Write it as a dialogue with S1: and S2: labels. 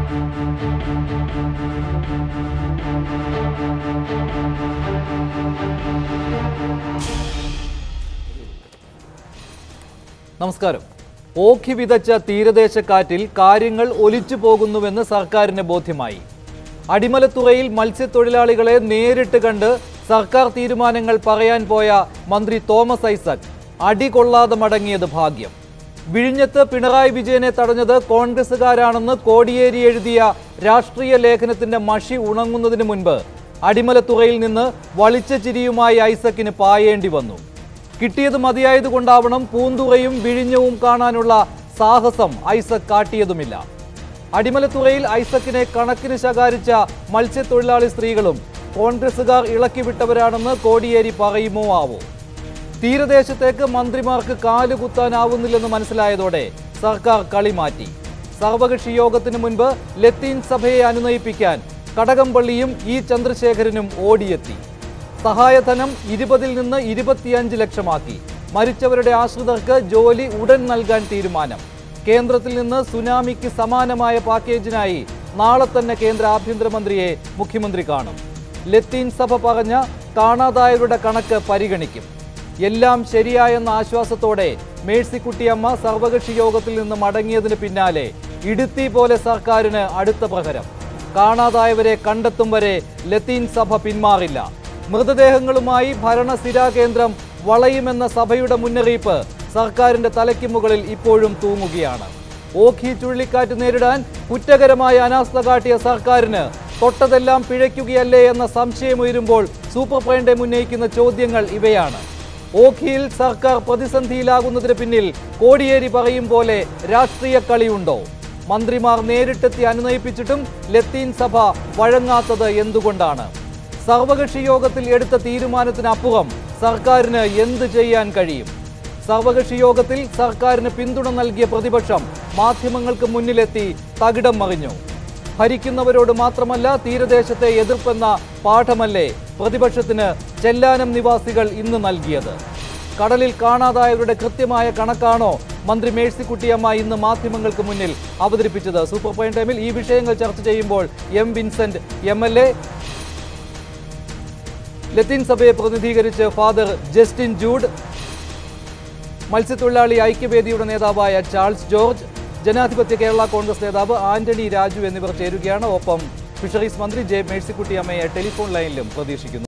S1: നമസ്കാരം ഓഖി വിതച്ച തീരദേശക്കാറ്റിൽ കാര്യങ്ങൾ ഒലിച്ചു പോകുന്നുവെന്ന് സർക്കാരിന് ബോധ്യമായി അടിമലത്തുറയിൽ മത്സ്യത്തൊഴിലാളികളെ നേരിട്ട് കണ്ട് സർക്കാർ തീരുമാനങ്ങൾ പറയാൻ പോയ മന്ത്രി തോമസ് ഐസക് അടി കൊള്ളാതെ മടങ്ങിയത് ഭാഗ്യം വിഴിഞ്ഞത്ത് പിണറായി വിജയനെ തടഞ്ഞത് കോൺഗ്രസുകാരാണെന്ന് കോടിയേരി എഴുതിയ രാഷ്ട്രീയ ലേഖനത്തിന്റെ മഷി ഉണങ്ങുന്നതിന് മുൻപ് അടിമലത്തുറയിൽ നിന്ന് വളിച്ച ചിരിയുമായി ഐസക്കിന് പായേണ്ടി വന്നു കിട്ടിയത് മതിയായതുകൊണ്ടാവണം പൂന്തുറയും വിഴിഞ്ഞവും കാണാനുള്ള സാഹസം ഐസക് കാട്ടിയതുമില്ല അടിമലത്തുറയിൽ ഐസക്കിനെ കണക്കിന് ശകാരിച്ച മത്സ്യത്തൊഴിലാളി സ്ത്രീകളും കോൺഗ്രസുകാർ ഇളക്കിവിട്ടവരാണെന്ന് കോടിയേരി പറയുമോ ആവോ തീരദേശത്തേക്ക് മന്ത്രിമാർക്ക് കാലുകുത്താനാവുന്നില്ലെന്ന് മനസ്സിലായതോടെ സർക്കാർ കളി മാറ്റി സർവകക്ഷി യോഗത്തിന് മുൻപ് ലത്തീൻ സഭയെ അനുനയിപ്പിക്കാൻ കടകംപള്ളിയും ഇ ചന്ദ്രശേഖരനും ഓടിയെത്തി സഹായധനം ഇരുപതിൽ നിന്ന് ഇരുപത്തിയഞ്ച് ലക്ഷമാക്കി മരിച്ചവരുടെ ആശ്രിതർക്ക് ജോലി ഉടൻ നൽകാൻ തീരുമാനം കേന്ദ്രത്തിൽ നിന്ന് സുനാമിക്ക് സമാനമായ പാക്കേജിനായി നാളെ തന്നെ കേന്ദ്ര ആഭ്യന്തരമന്ത്രിയെ മുഖ്യമന്ത്രി കാണും ലത്തീൻ സഭ പറഞ്ഞ കാണാതായവരുടെ കണക്ക് പരിഗണിക്കും എല്ലാം ശരിയായെന്ന ആശ്വാസത്തോടെ മേഴ്സിക്കുട്ടിയമ്മ സർവകക്ഷി യോഗത്തിൽ നിന്ന് മടങ്ങിയതിന് പിന്നാലെ ഇടുത്തി പോലെ സർക്കാരിന് അടുത്ത പ്രഹരം കാണാതായവരെ കണ്ടെത്തും വരെ ലത്തീൻ സഭ പിന്മാറില്ല മൃതദേഹങ്ങളുമായി ഭരണസിരാ കേന്ദ്രം വളയുമെന്ന സഭയുടെ മുന്നറിയിപ്പ് സർക്കാരിന്റെ തലയ്ക്ക് മുകളിൽ ഇപ്പോഴും തൂങ്ങുകയാണ് ഓഖി ചുഴലിക്കാറ്റ് നേരിടാൻ കുറ്റകരമായ അനാസ്ഥ കാട്ടിയ സർക്കാരിന് തൊട്ടതെല്ലാം പിഴയ്ക്കുകയല്ലേ എന്ന സംശയമുയരുമ്പോൾ സൂപ്പർ പ്രൈൻഡെ ഉന്നയിക്കുന്ന ചോദ്യങ്ങൾ ഇവയാണ് ഓഖിയിൽ സർക്കാർ പ്രതിസന്ധിയിലാകുന്നതിന് പിന്നിൽ കോടിയേരി പറയും പോലെ രാഷ്ട്രീയ കളിയുണ്ടോ മന്ത്രിമാർ നേരിട്ടെത്തി അനുനയിപ്പിച്ചിട്ടും ലത്തീൻ സഭ വഴങ്ങാത്തത് എന്തുകൊണ്ടാണ് സർവകക്ഷി യോഗത്തിൽ എടുത്ത തീരുമാനത്തിനപ്പുറം സർക്കാരിന് എന്ത് ചെയ്യാൻ കഴിയും സർവകക്ഷി യോഗത്തിൽ സർക്കാരിന് പിന്തുണ നൽകിയ പ്രതിപക്ഷം മാധ്യമങ്ങൾക്ക് മുന്നിലെത്തി തകിടം മറിഞ്ഞു ഭരിക്കുന്നവരോട് മാത്രമല്ല തീരദേശത്തെ എതിർപ്പെന്ന പാഠമല്ലേ പ്രതിപക്ഷത്തിന് ചെല്ലാനം നിവാസികൾ ഇന്ന് നൽകിയത് കടലിൽ കാണാതായവരുടെ കൃത്യമായ കണക്കാണോ മന്ത്രി മേഴ്സിക്കുട്ടിയമ്മ ഇന്ന് മാധ്യമങ്ങൾക്ക് മുന്നിൽ അവതരിപ്പിച്ചത് സൂപ്പർ പോയിന്റ് ടൈമിൽ ഈ വിഷയങ്ങൾ ചർച്ച ചെയ്യുമ്പോൾ M Vincent M L A ലത്തീൻ സഭയെ പ്രതിനിധീകരിച്ച് ഫാദർ ജസ്റ്റിൻ ജൂഡ് മത്സ്യത്തൊഴിലാളി ഐക്യവേദിയുടെ നേതാവായ ചാൾസ് ജോർജ് ജനാധിപത്യ കേരള കോൺഗ്രസ് നേതാവ് ആന്റണി രാജു എന്നിവർ ചേരുകയാണ് ഒപ്പം ഫിഷറീസ് മന്ത്രി ജെ മേഴ്സിക്കുട്ടിയമ്മയെ ടെലിഫോൺ ലൈനിലും പ്രതീക്ഷിക്കുന്നു